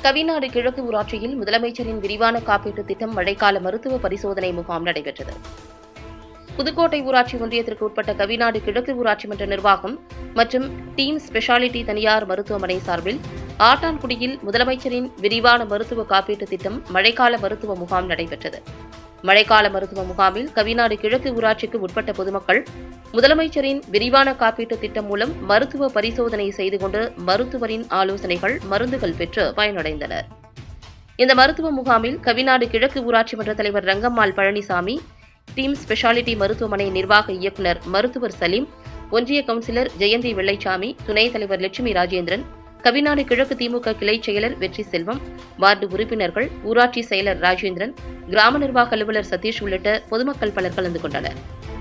கவிநாடு கிழக்கு ஊராட்சியில் முதலமைச்சரின் விரிவான காப்பீட்டுத் திட்டம் மழைக்கால மருத்துவ பரிசோதனை முகாம் நடைபெற்றது புதுக்கோட்டை ஊராட்சி ஒன்றியத்திற்கு உட்பட்ட கவிநாடு கிழக்கு ஊராட்சி மன்ற நிர்வாகம் மற்றும் டீம் ஸ்பெஷாலிட்டி தனியார் மருத்துவமனை சார்பில் ஆட்டான்குடியில் முதலமைச்சரின் விரிவான மருத்துவ காப்பீட்டுத் திட்டம் மழைக்கால மருத்துவ முகாம் நடைபெற்றது மழைக்கால மருத்துவ முகாமில் கவிநாடு கிழக்கு ஊராட்சிக்கு உட்பட்ட பொதுமக்கள் முதலமைச்சரின் விரிவான காப்பீட்டுத் திட்டம் மூலம் மருத்துவ பரிசோதனை செய்து கொண்டு மருத்துவரின் ஆலோசனைகள் மருந்துகள் பெற்று பயனடைந்தனர் இந்த மருத்துவ முகாமில் கவிநாடு கிழக்கு ஊராட்சி மன்ற தலைவர் ரங்கம்மாள் பழனிசாமி டீம் ஸ்பெஷாலிட்டி மருத்துவமனை நிர்வாக இயக்குநர் மருத்துவர் சலீம் ஒன்றிய கவுன்சிலர் ஜெயந்தி வெள்ளைச்சாமி துணைத் தலைவர் லட்சுமி ராஜேந்திரன் கவிநாடு கிழக்கு திமுக கிளை செயலர் வெற்றி செல்வம் வார்டு உறுப்பினர்கள் ஊராட்சி செயலர் ராஜேந்திரன் கிராம நிர்வாக அலுவலர் சதீஷ் உள்ளிட்ட பொதுமக்கள் பலர் கலந்து கொண்டனர்